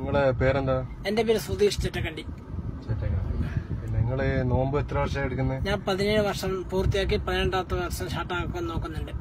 നിങ്ങളെ പേരെന്താ എന്റെ പേര് സുധീഷ് ചിറ്റക്കണ്ടി ചേട്ടങ്ങ പിന്നെ നിങ്ങള് നോമ്പ് എത്ര വർഷം എടുക്കുന്നത് ഞാൻ പതിനേഴ് വർഷം പൂർത്തിയാക്കി പതിനെട്ടാമത്തെ വർഷം ഷാർട്ടാക്കാൻ നോക്കുന്നുണ്ട്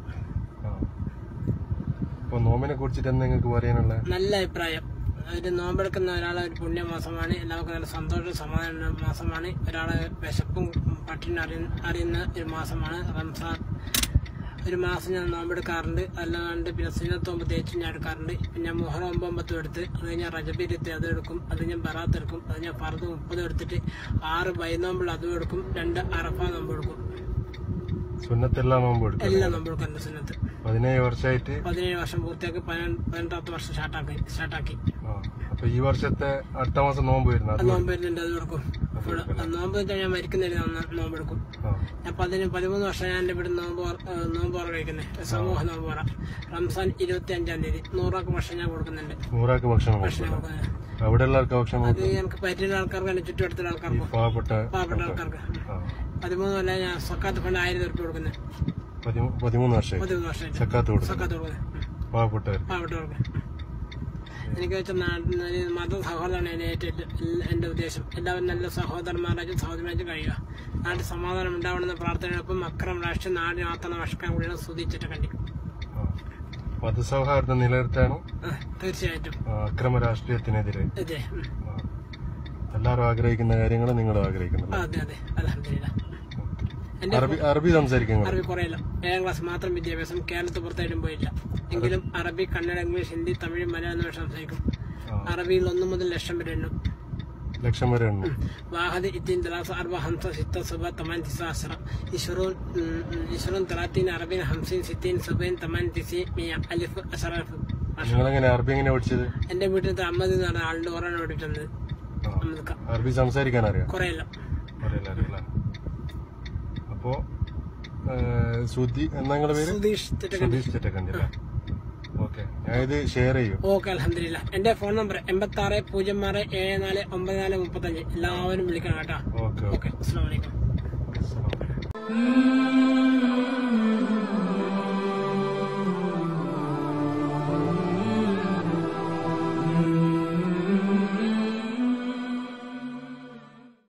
അപ്പൊ നോമ്പിനെ കുറിച്ചിട്ട് എന്താ നിങ്ങൾക്ക് പറയാനുള്ള നല്ല അഭിപ്രായം ഒരു നോമ്പെടുക്കുന്ന ഒരാളെ ഒരു പുണ്യമാസമാണ് എല്ലാവർക്കും നല്ല സന്തോഷ സമാധാന മാസമാണ് ഒരാളെ വിശപ്പും പട്ടിണി അറിയ അറിയുന്ന ഒരു മാസമാണ് റംസാൻ ഒരു മാസം ഞാൻ നോമ്പെടുക്കാറുണ്ട് അല്ലാണ്ട് പിന്നെ സിനത്തോമ്പ് തേച്ച് ഞാൻ എടുക്കാറുണ്ട് പിന്നെ മുഹറം ഒമ്പമ്പത്തും എടുത്ത് അത് കഴിഞ്ഞാൽ റജബിരുത്തി അതും എടുക്കും അത് കഴിഞ്ഞാൽ ബറാത്ത് എടുക്കും അത് കഴിഞ്ഞാൽ ഫർദ് മുപ്പതും എടുത്തിട്ട് ആറ് ബൈനോമ്പിൾ അതും എടുക്കും രണ്ട് അറഫ നോമ്പ് എടുക്കും സുന്നത്തെല്ലാം നോമ്പ് എടുക്കും എല്ലാം നോമ്പ് എടുക്കും എൻ്റെ സുന്നത്ത് പതിനേഴ് വർഷമായിട്ട് പതിനേഴ് വർഷം പൂർത്തിയാക്കി പതിനെ- പതിനെട്ടാമത്തെ വർഷം സ്റ്റാർട്ടാക്കി സ്റ്റാർട്ടാക്കി ആ. അപ്പൊ ഈ വർഷത്തെ അടുത്ത മാസം നോമ്പ് വരുന്നത് അത് നോമ്പ് വരുന്നുണ്ട് അത് കൊടുക്കും ഫുള്ള് നോമ്പ് വെച്ചാൽ ഞാൻ മരിക്കുന്നില്ല നോമ്പ് എടുക്കും ആ. ഞാൻ പതിന് പതിമൂന്ന് വർഷം ഞാൻ എൻ്റെ ഇവിടെ നോമ്പ് തുറ- ഏഹ് നോമ്പ് തുറ കഴിക്കുന്നത് സമൂഹ നോമ്പ് തുറ റംസാൻ ഇരുപത്തി അഞ്ചാം തീയതി നൂറാക്ക് ഭക്ഷണം ഞാൻ കൊടുക്കുന്നുണ്ട് നൂറാക്ക് ഭക്ഷണം ഭക്ഷണം കൊടുക്കും കൊടുക്കുന്നത് അവിടെ എല്ലാവർക്കും ഭക്ഷണം അത് കൊടുക്കും എനിക്ക് പറ്റുന്ന ആൾക്കാർക്ക് എൻ്റെ ചുറ്റുവട്ടത്തുള്ള ഈ ആൾക്കാർക്കും പാവപ്പെട്ട പാവപ്പെട്ട ആൾക്കാർക്ക് ആ. പതിമൂന്ന് കൊല്ലം ഞാൻ സക്കാത്ത് ഫണ്ട് ആയിരം ഉറുപ്പ് കൊടുക്കുന്നത് പതിമൂ- പതിമൂന്ന് വർഷമായി പതിമൂന്ന് വർഷമായിട്ട് സക്കാത്ത് കൊടുക്കും സക്കാത്ത് കൊടുക്കുന്നത് പാവപ്പെട്ടവർ പാവപ്പെട്ടവർക്ക് എനിക്ക് വെച്ച നാട്ടിൽ മത സഹോദരനാണ് എൻ്റെ ഏറ്റവും എല്ലാ- എൻ്റെ ഉദ്ദേശം എല്ലാവരും നല്ല സഹോദരന്മാരായിട്ട് സഹോദരമായിട്ട് കഴിയുക നാട്ടിൽ സമാധാനം ഉണ്ടാവണമെന്ന പ്രാർത്ഥനയോടൊപ്പം അക്രം രാഷ്ട്രീയ നാടിനെ ആത്തണ വഷക്കാൻ കൂടിയാണ് സ്തുതിച്ചിട്ട് കണ്ടി മതസൗഹാർദ്ദം നിലനിർത്താനും ആ, തീർച്ചയായിട്ടും ആ, അക്രമ രാഷ്ട്രീയത്തിനെതിരെ അതെ ഉം. ആ. എല്ലാവരും ആഗ്രഹിക്കുന്ന കാര്യങ്ങൾ നിങ്ങളും ആഗ്രഹിക്കുന്നില്ല ആ, അതെ അതെ അലഹമില്ല എൻ്റെ അറബി അറബി സംസാരിക്കുന്നു അറബി കുറയില്ല ഏഴാം ക്ലാസ് മാത്രം വിദ്യാഭ്യാസം കേരളത്തിൽ പുറത്തായിട്ടും പോയില്ല എങ്കിലും അറബി കന്നഡ ഇംഗ്ലീഷ് ഹിന്ദി തമിഴ് മലയാളം ഭാഷ സംസാരിക്കും അറബിയിൽ ഒന്ന് മുതൽ ലക്ഷം വരെ എണ്ണും ലക്ഷം വരെ ഉണ്ട് واحد اثنين ثلاثة أربعة خمسة ستة سبعة ثمانية تسعة عشرة عشرون عشرون ثلاثين أربعين خمسين ستين سبعين ثمانية تسعين مية ألف عشرة ألف ما شاء നിങ്ങൾ എങ്ങനെ അറബി എങ്ങനെ പഠിച്ചത് الله. എൻ്റെ വീട്ടിൽ അമ്മത് എന്ന് പറഞ്ഞ ആളുടെ ഓറാണ് പഠിച്ചിട്ടുണ്ട് ആ. അമ്മക്ക് അറബി സംസാരിക്കാൻ അറിയാം കുറേയല്ല അറിയില്ല അറിയില്ല അപ്പോ സുധി എന്നാ നിങ്ങളുടെ പേര് സുധീഷ് ചിറ്റക്കണ്ടി സുധീഷ് ചെറ്റക്കണ്ടില്ല ഓക്കെ ഞാൻ ഇത് ഷെയർ ചെയ്യും ഓക്കെ അലഹമില്ല എൻ്റെ ഫോൺ നമ്പർ എൺപത്തി ആറ് പൂജ്യം ആറ് ഏഴ് നാല് ഒമ്പത് നാല് മുപ്പത്തഞ്ച് എല്ലാവരും വിളിക്കണം കേട്ടോ ഓക്കെ ഓക്കെ അസ്സാം വലൈക്കും ഓക്കെ